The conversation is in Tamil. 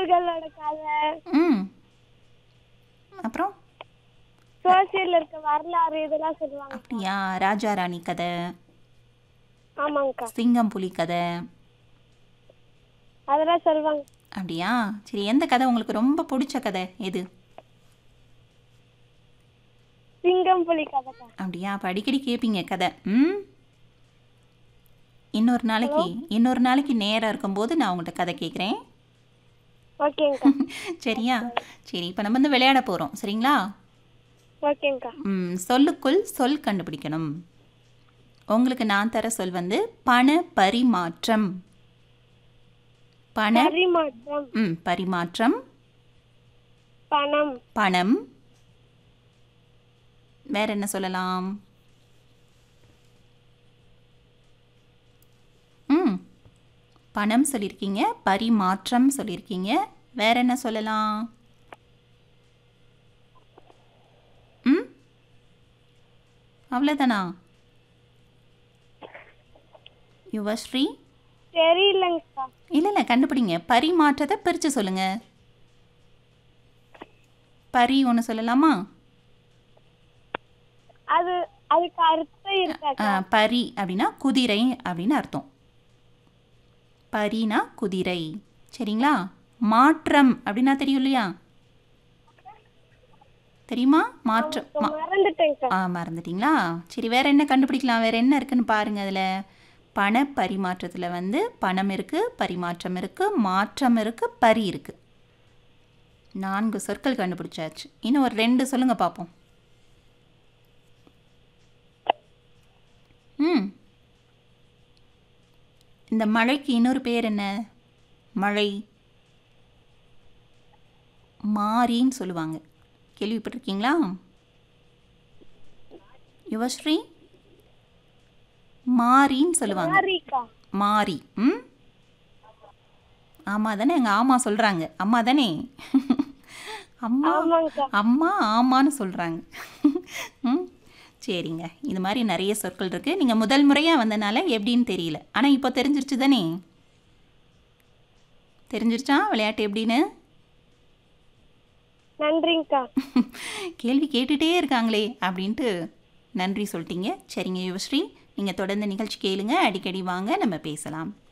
முன்னோர்களோட கதை ம் அப்புறம் சோசியல்ல இருக்க வரலாறு இதெல்லாம் சொல்லுவாங்க அப்படியா ராஜா ராணி கதை ஆமாங்கக்கா சிங்கம் புலி கதை அதெல்லாம் சொல்லுவாங்க அப்படியா சரி எந்த கதை உங்களுக்கு ரொம்ப பிடிச்ச கதை எது சிங்கம் புலி கதைக்கா அப்படியா அப்போ அடிக்கடி கேட்பீங்க கதை ம் இன்னொரு நாளைக்கு இன்னொரு நாளைக்கு நேரம் இருக்கும்போது நான் உங்கள்கிட்ட கதை கேட்குறேன் ஓகேங்கக்கா சரியா சரி இப்போ நம்ம வந்து விளையாட போகிறோம் சரிங்களா ஓகேங்கக்கா ம், சொல்லுக்குள் சொல் கண்டுபிடிக்கணும் உங்களுக்கு நான் தர சொல் வந்து பண பரிமாற்றம் பண பரிமாற்றம் ம் பரிமாற்றம் பணம் பணம் வேற என்ன சொல்லலாம் ம் பணம் சொல்லியிருக்கீங்க பரிமாற்றம் சொல்லியிருக்கீங்க வேற என்ன சொல்லலாம் ம் அவ்வளோதானா யுவஸ்ரீ தெரியலங்கக்கா இல்லை இல்லை கண்டுபிடிங்க பரிமாற்றத்தை பிரித்து சொல்லுங்க பரி ஒன்று சொல்லலாமா அது அதுக்கு அர்த்தம் ஆ, இருக்காக்கா பரி அப்படின்னா குதிரை அப்படின்னு அர்த்தம் பரினா குதிரை சரிங்களா மாற்றம் அப்படின்னா தெரியும் இல்லையா தெரியுமா மாற்றம் மா மறந்துட்டேங்கக்கா ஆ மறந்துட்டீங்களா சரி வேற என்ன கண்டுபிடிக்கலாம் வேற என்ன இருக்குன்னு பாருங்க அதில் பண பரிமாற்றத்தில் வந்து பணம் இருக்குது பரிமாற்றம் இருக்குது மாற்றம் இருக்குது பரி இருக்குது நான்கு சொற்கள் கண்டுபிடிச்சாச்சு இன்னும் ஒரு ரெண்டு சொல்லுங்க பார்ப்போம் ம் இந்த மழைக்கு இன்னொரு பேர் என்ன மழை மாரின்னு சொல்லுவாங்க கேள்விப்பட்டிருக்கீங்களா யுவஸ்ரீ மாரின்னு சொல்லுவாங்க சரிக்கா மாறி ம் ஆமாம் தானே எங்கள் ஆமா சொல்கிறாங்க அம்மா தானே அம்மா ஆமாங்கக்கா அம்மா ஆமான்னு சொல்கிறாங்க ம் சரிங்க இது மாதிரி நிறைய சொற்கள் இருக்குது நீங்கள் முதல் முறையாக வந்தனால எப்படின்னு தெரியல ஆனால் இப்போ தெரிஞ்சிருச்சு தானே தெரிஞ்சிருச்சா விளையாட்டு எப்படின்னு நன்றிங்கக்கா கேள்வி கேட்டுகிட்டே இருக்காங்களே அப்படின்ட்டு நன்றி சொல்லிட்டீங்க சரிங்க யுவஸ்ரீ நீங்கள் தொடர்ந்து நிகழ்ச்சி கேளுங்க அடிக்கடி வாங்க நம்ம பேசலாம்